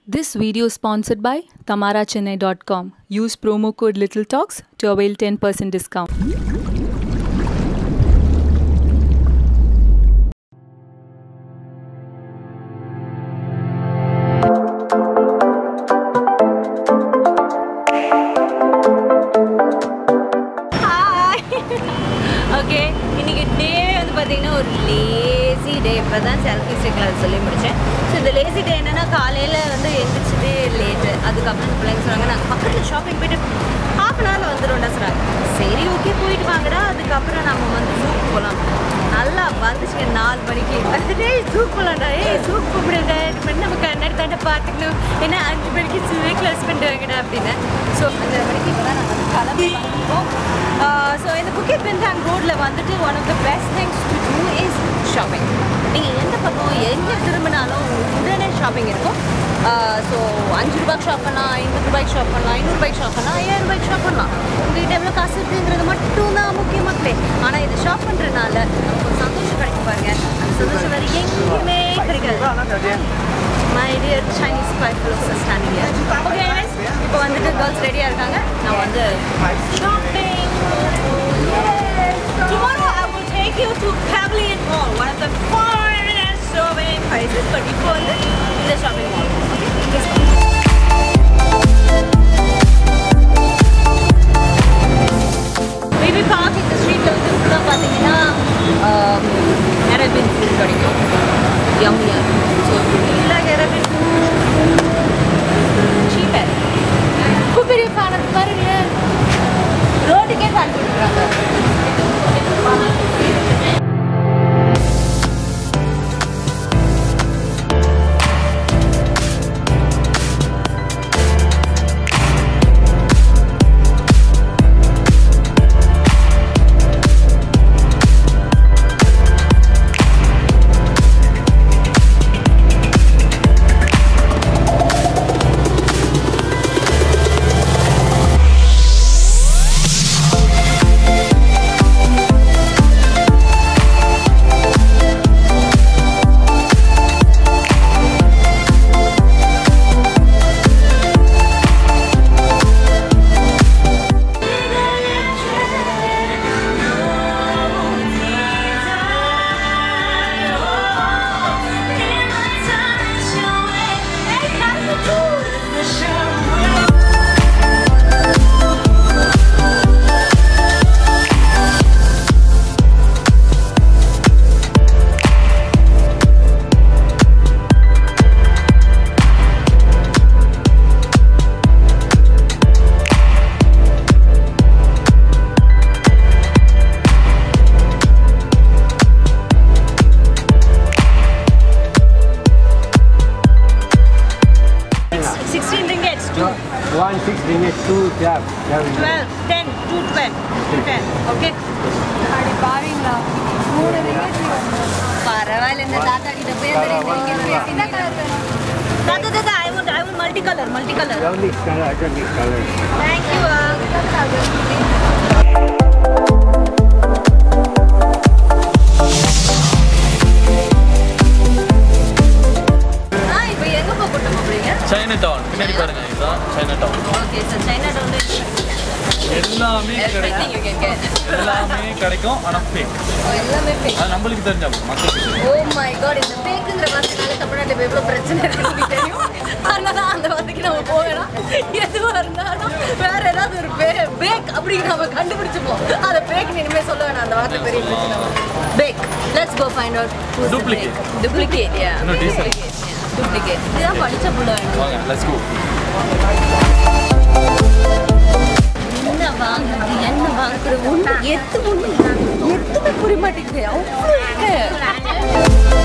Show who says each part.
Speaker 1: This video is sponsored by tamarachennai.com. Use promo code Little Talks to avail 10% discount.
Speaker 2: Hi okay இன்னைக்கு day வந்து பார்த்தீங்கன்னா ஒரு lazy டே இப்போ தான் செல்ஃபி ஸ்டிக்கில் சொல்லி முடித்தேன் ஸோ இந்த லேசி டே என்னன்னா காலையில் வந்து எழுந்திரிச்சிட்டு லேட்டு அதுக்கப்புறம் இந்த பிள்ளைங்க சொன்னாங்க நாங்கள் பக்கத்தில் ஷாப்பிங் போயிட்டு ஹாஃப் அன் ஹவரில் வந்துடும்டா சொன்னாங்க சரி ஓகே போயிட்டு வாங்கடா அதுக்கப்புறம் நம்ம வந்து ஜூக்கு போகலாம் நல்லா வந்துச்சுங்க நாலு மணிக்கு வந்துட்டு ஜூக் போகலாம்டா ஏய் ஜூக் கூப்பிடுங்க இது பண்ணி நம்ம கண்ணாடி தாண்ட பார்த்துக்கணும் ஏன்னா அஞ்சு மணிக்கு ஜூவே க்ளோஸ் பண்ணுவாங்கடா அப்படின்னு ஸோ அஞ்சரை மணிக்கு இப்போ தான் நாங்கள் கிளம்பி வந்திருக்கோம் ஸோ இந்த புக்கெட் பென்டாங் ரோட்டில் வந்துட்டு one of the best things to do is shopping நீங்கள் எந்த பக்கம் எங்கே திரும்பினாலும் உடனே ஷாப்பிங் இருக்கும் ஸோ அஞ்சு ரூபாய்க்கு ஷாப் பண்ணலாம் ஐம்பது ரூபாய்க்கு ஷாப் பண்ணலாம் ஐநூறுபாய்க்கு ஷாப் பண்ணலாம் ஐயாயிரம் ரூபாய்க்கு ஷாப் பண்ணலாம் உங்கள்கிட்ட எவ்வளோ காசு இருக்குங்கிறது மட்டும் தான் முக்கியமாகவே ஆனால் இது ஷாப் பண்ணுறதுனால நமக்கு ஒரு சந்தோஷம் கிடைக்கும் பாருங்க அந்த சந்தோஷம் வேறு எங்கேயுமே கிடைக்காது மை டியர் சைனீஸ் பைஃபுல்ஸ் ஸ்டாண்டிங் ஓகே இப்போ வந்துட்டு கேர்ள்ஸ் ரெடியாக இருக்காங்க நான் வந்து shopping Tomorrow I will take you to Pavilion Mall, one of the finest shopping places. But இப்போ வந்து இந்த shopping mall. Okay? Maybe park in the street வந்து ஃபுல்லாக பார்த்தீங்கன்னா நிறைய பேர் ஃபுட் கிடைக்கும் யம்மியாக இருக்கும் ஸோ இல்லை நிறைய பேர் சீப்பர் ரொம்ப பெரிய ஃபேன் அது பாருங்க ரோட்டுக்கே ஃபேன் போட்டுருக்காங்க Sixteen ringgits, two,
Speaker 3: One six ringgit, two jab. jab.
Speaker 2: twelve, ten, two twelve, two ten. Okay? பரவாயில்ல இந்த தாத்தா கிட்ட போய் அந்த ரெண்டு ringgit பேசி என்ன கலர் வேணும் தாத்தா தாத்தா I want I want multi colour multi colour
Speaker 3: Don't mix color, I don't mix color.
Speaker 2: Thank you ஆ இப்போ எங்க போக போட்டோம் அப்படிங்க
Speaker 4: சைனா டவுன் பின்னாடி பாருங்க இதுதான் Chinatown
Speaker 2: okay sir Chinatown
Speaker 4: எல்லாமே
Speaker 2: everything
Speaker 4: கிடைக்கும்
Speaker 2: you can get
Speaker 4: எல்லாமே கிடைக்கும் ஆனா ஃபேக்
Speaker 2: ஓ, எல்லாமே fake.
Speaker 4: அது நம்மளுக்கு தெரிஞ்சா போதும், மக்களுக்கு தெரியும்.
Speaker 2: ஓ மை காட் இந்த பேக்குங்கிற வார்த்தைனால தமிழ்நாட்டில் எவ்வளோ பிரச்சனை இருக்குன்னு எனக்கு தெரியும் அதனால அந்த வார்த்தைக்கு நம்ம போகலாம் எதுவாக இருந்தாலும் வேற ஏதாவது ஒரு பே பேக் அப்படிங்கிற நம்ம கண்டுபிடிச்சிப்போம் அதை பேக் இனிமே சொல்ல வேணாம் அந்த வார்த்தை பெரிய பிரச்சனை back let's go find out
Speaker 4: Duplicate.
Speaker 2: Duplicate yeah
Speaker 4: இன்னும் decent.
Speaker 2: டூப்ளிகேட் இதுதான் படிச்ச புள்ள வேணும்
Speaker 4: வாங்க லெட்ஸ் கோ
Speaker 2: என்ன வாங்குறது என்ன வாங்குறது ஒன்று எத்து ஒன்று எதுவுமே புரிய மாட்டேங்குது அவ்வளோ இருக்கு